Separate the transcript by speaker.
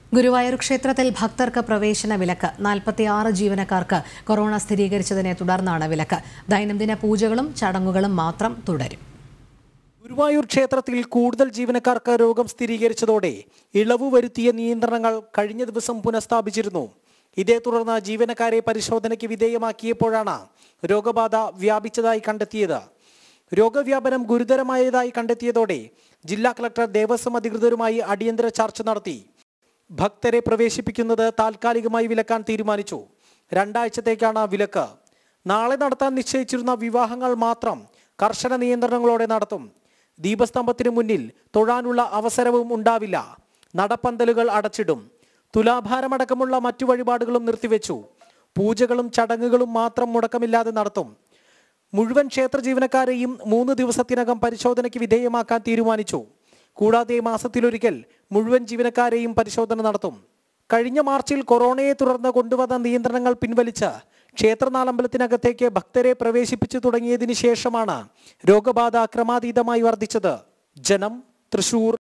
Speaker 1: ഗുരുവായൂർ ക്ഷേത്രത്തിൽ ഭക്തർക്ക് പ്രവേശന വിലക്ക് നാൽപ്പത്തിയാറ് ജീവനക്കാർക്ക് കൊറോണ സ്ഥിരീകരിച്ചതിനെ തുടർന്നാണ് വിലക്ക് ദൈനംദിന പൂജകളും ചടങ്ങുകളും മാത്രം തുടരും
Speaker 2: ഗുരുവായൂർ ക്ഷേത്രത്തിൽ കൂടുതൽ ജീവനക്കാർക്ക് രോഗം സ്ഥിരീകരിച്ചതോടെ ഇളവ് വരുത്തിയ നിയന്ത്രണങ്ങൾ കഴിഞ്ഞ ദിവസം പുനഃസ്ഥാപിച്ചിരുന്നു ഇതേ തുടർന്ന് ജീവനക്കാരെ പരിശോധനയ്ക്ക് വിധേയമാക്കിയപ്പോഴാണ് രോഗബാധ വ്യാപിച്ചതായി കണ്ടെത്തിയത് രോഗവ്യാപനം ഗുരുതരമായതായി കണ്ടെത്തിയതോടെ ജില്ലാ കളക്ടർ ദേവസ്വം അധികൃതരുമായി അടിയന്തര ചർച്ച നടത്തി ഭക്തരെ പ്രവേശിപ്പിക്കുന്നത് താൽക്കാലികമായി വിലക്കാൻ തീരുമാനിച്ചു രണ്ടാഴ്ചത്തേക്കാണ് വിലക്ക് നാളെ നടത്താൻ നിശ്ചയിച്ചിരുന്ന വിവാഹങ്ങൾ മാത്രം കർശന നിയന്ത്രണങ്ങളോടെ നടത്തും ദീപസ്തംഭത്തിന് മുന്നിൽ തൊഴാനുള്ള അവസരവും ഉണ്ടാവില്ല നടപ്പന്തലുകൾ അടച്ചിടും തുലാഭാരമടക്കമുള്ള മറ്റു വഴിപാടുകളും നിർത്തിവെച്ചു പൂജകളും ചടങ്ങുകളും മാത്രം മുടക്കമില്ലാതെ നടത്തും മുഴുവൻ ക്ഷേത്ര ജീവനക്കാരെയും മൂന്ന് ദിവസത്തിനകം പരിശോധനയ്ക്ക് വിധേയമാക്കാൻ തീരുമാനിച്ചു കൂടാതെ മാസത്തിലൊരിക്കൽ മുഴുവൻ ജീവനക്കാരെയും പരിശോധന നടത്തും കഴിഞ്ഞ മാർച്ചിൽ കൊറോണയെ തുടർന്ന് കൊണ്ടുവന്ന നിയന്ത്രണങ്ങൾ പിൻവലിച്ച് ക്ഷേത്രനാലമ്പലത്തിനകത്തേക്ക് ഭക്തരെ പ്രവേശിപ്പിച്ചു തുടങ്ങിയതിനു ശേഷമാണ് രോഗബാധ ക്രമാതീതമായി വർദ്ധിച്ചത് ജനം തൃശൂർ